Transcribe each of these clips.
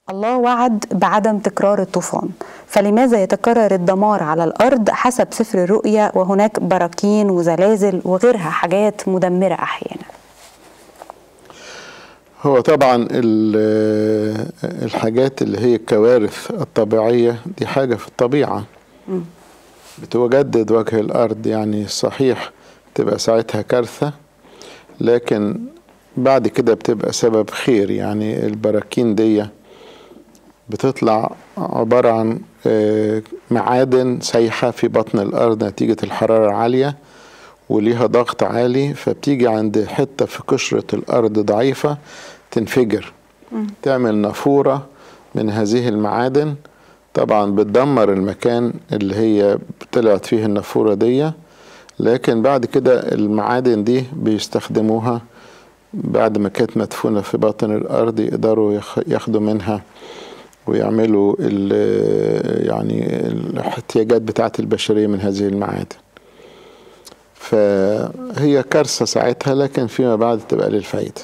الله وعد بعدم تكرار الطوفان فلماذا يتكرر الدمار على الأرض حسب سفر الرؤيا وهناك براكين وزلازل وغيرها حاجات مدمرة أحيانا هو طبعا ال- الحاجات اللي هي الكوارث الطبيعية دي حاجة في الطبيعة بتجدد وجه الأرض يعني صحيح تبقى ساعتها كارثة لكن بعد كده بتبقى سبب خير يعني البراكين دي بتطلع عبارة عن آه، معادن سايحة في بطن الأرض نتيجة الحرارة العالية وليها ضغط عالي فبتيجي عند حتة في قشرة الأرض ضعيفة تنفجر تعمل نافورة من هذه المعادن طبعا بتدمر المكان اللي هي طلعت فيه النافورة دي لكن بعد كده المعادن دي بيستخدموها بعد ما كانت مدفونة في باطن الأرض يقدروا يخ- ياخدوا منها ويعملوا ال- يعني الاحتياجات بتاعة البشرية من هذه المعادن فهي كارثة ساعتها لكن فيما بعد تبقى للفايدة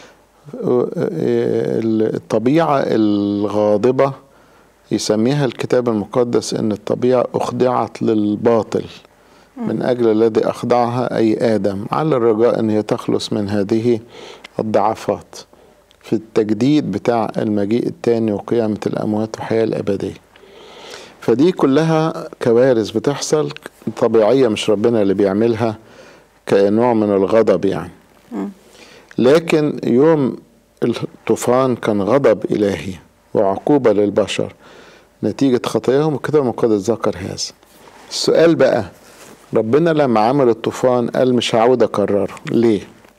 الطبيعة الغاضبة يسميها الكتاب المقدس ان الطبيعة اخضعت للباطل من اجل الذي اخضعها اي ادم على الرجاء ان هي تخلص من هذه الضعفات في التجديد بتاع المجيء التاني وقيامة الاموات والحياة الابدية فدي كلها كوارث بتحصل طبيعية مش ربنا اللي بيعملها كنوع من الغضب يعني لكن يوم الطوفان كان غضب إلهي وعقوبة للبشر نتيجة خطاياهم والكتاب المقدس ذكر هذا السؤال بقى ربنا لما عمل الطوفان قال مش هعود أكرره ليه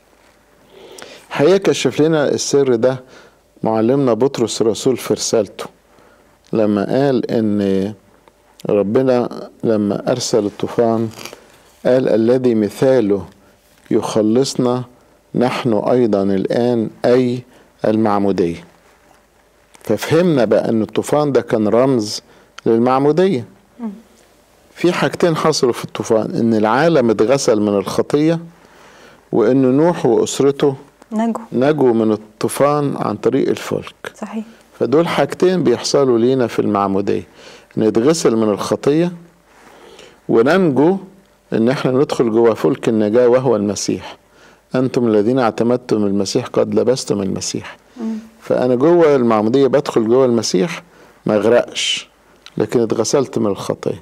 هيكشف لنا السر ده معلمنا بطرس الرسول في رسالته لما قال ان ربنا لما ارسل الطوفان قال الذي مثاله يخلصنا نحن ايضا الان اي المعموديه ففهمنا بقى ان الطوفان ده كان رمز للمعموديه في حاجتين حصلوا في الطوفان ان العالم اتغسل من الخطيه وان نوح واسرته نجو نجوا من الطوفان عن طريق الفلك صحيح فدول حاجتين بيحصلوا لينا في المعمودية نتغسل من الخطية وننجو ان احنا ندخل جوه فلك النجاة وهو المسيح انتم الذين اعتمدتم المسيح قد لبستم المسيح فانا جوه المعمودية بدخل جوه المسيح ما اغرقش لكن اتغسلت من الخطية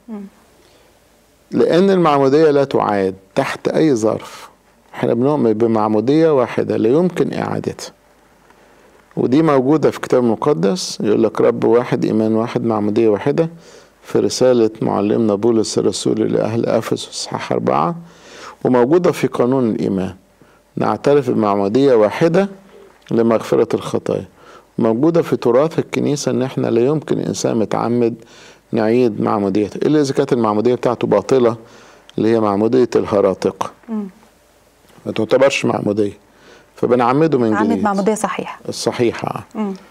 لان المعمودية لا تعاد تحت اي ظرف احنا بنؤمن بمعمودية واحدة لا يمكن اعادتها ودي موجودة في الكتاب المقدس يقول لك رب واحد إيمان واحد معمودية واحدة في رسالة معلمنا بولس الرسول لأهل أفسس إصحاح أربعة وموجودة في قانون الإيمان نعترف بمعمودية واحدة لمغفرة الخطايا موجودة في تراث الكنيسة إن إحنا لا يمكن إنسان متعمد نعيد معموديته إلا إذا كانت المعمودية بتاعته باطلة اللي هي معمودية الهراطقة ما تعتبرش معمودية فبنعمده من عمد جديد معمودية صحيحة الصحيحة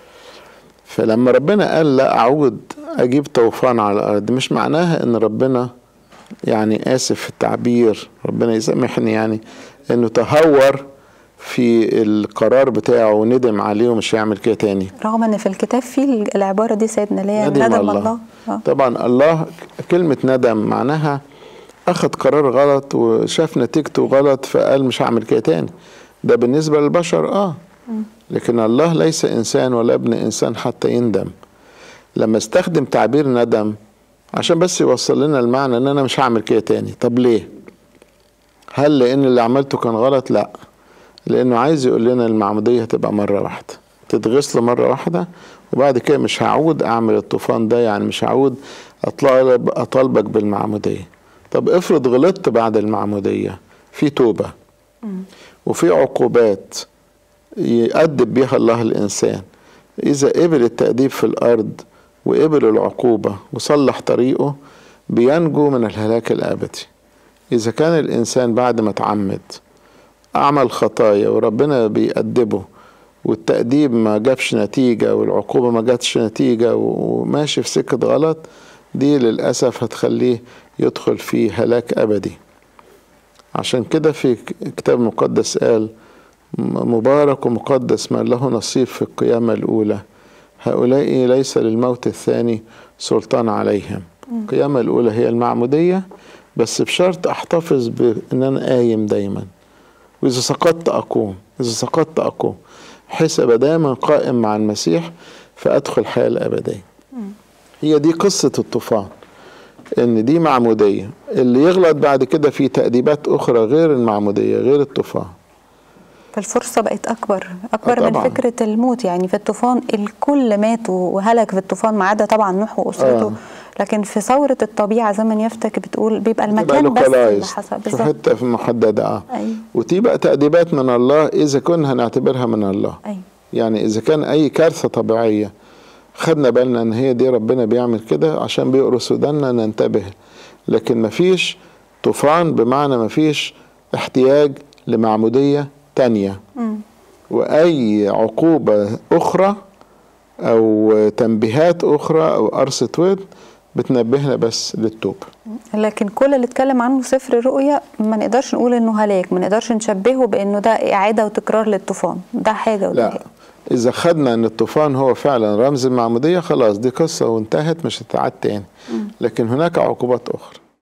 فلما ربنا قال لا أعود أجيب طوفان على الأرض مش معناها إن ربنا يعني آسف في التعبير ربنا يسامحني يعني إنه تهور في القرار بتاعه وندم عليه ومش هيعمل كده تاني رغم ان في الكتاب في العبارة دي سيدنا اللي هي ندم ندم الله. الله آه. طبعا الله كلمة ندم معناها أخذ قرار غلط وشاف نتيجته غلط فقال مش هعمل كده تاني ده بالنسبة للبشر آه لكن الله ليس إنسان ولا ابن إنسان حتى يندم لما استخدم تعبير ندم عشان بس يوصل لنا المعنى ان انا مش هعمل كده تاني طب ليه هل لان اللي عملته كان غلط لا لانه عايز يقول لنا المعمودية هتبقى مرة واحدة تتغسل مرة واحدة وبعد كده مش هعود اعمل الطوفان ده يعني مش هعود اطلب اطالبك بالمعمودية طب افرض غلطت بعد المعمودية في توبة وفي عقوبات يأدب بها الله الإنسان إذا قبل التأديب في الأرض وقبل العقوبة وصلح طريقه بينجو من الهلاك الأبدي إذا كان الإنسان بعد ما اتعمد أعمل خطايا وربنا بيأدبه والتأديب ما جابش نتيجة والعقوبة ما جاتش نتيجة وماشي في سكة غلط دي للأسف هتخليه يدخل في هلاك أبدي عشان كده في كتاب مقدس قال مبارك ومقدس من له نصيب في القيامة الأولى هؤلاء ليس للموت الثاني سلطان عليهم القيامة الأولى هي المعمودية بس بشرط أحتفظ بأن أنا قايم دايما وإذا سقطت أقوم إذا سقطت أقوم بحيث أبقى دايما قائم مع المسيح فأدخل الحياة الأبدية هي دي قصة الطوفان إن دي معمودية اللي يغلط بعد كده في تأديبات أخرى غير المعمودية غير الطوفان فالفرصة بقت أكبر أكبر آه من طبعاً. فكرة الموت يعني في الطوفان الكل مات وهلك في الطوفان ما عدا طبعا نوح وأسرته آه. لكن في ثورة الطبيعة زي ما يفتك بتقول بيبقى تبقى المكان بس اللي localized حسب في بالظبط حتة في محددة اه أيوة. وتبقى تأديبات من الله إذا كنا هنعتبرها من الله أيوة. يعني إذا كان أي كارثة طبيعية خدنا بالنا إن هي دي ربنا بيعمل كده عشان بيقرص ودنا ننتبه لكن مفيش طوفان بمعنى مفيش احتياج لمعمودية تانية مم. وأي عقوبة أخرى أو تنبيهات أخرى أو قرصة ود بتنبهنا بس للتوبة لكن كل اللي اتكلم عنه سفر الرؤيا ما نقدرش نقول انه هلاك ما نقدرش نشبهه بانه ده اعاده وتكرار للطوفان ده حاجه وده لا حاجة. إذا خدنا إن الطوفان هو فعلا رمز المعمودية خلاص دي قصة وانتهت مش هتتعاد تاني لكن هناك عقوبات أخرى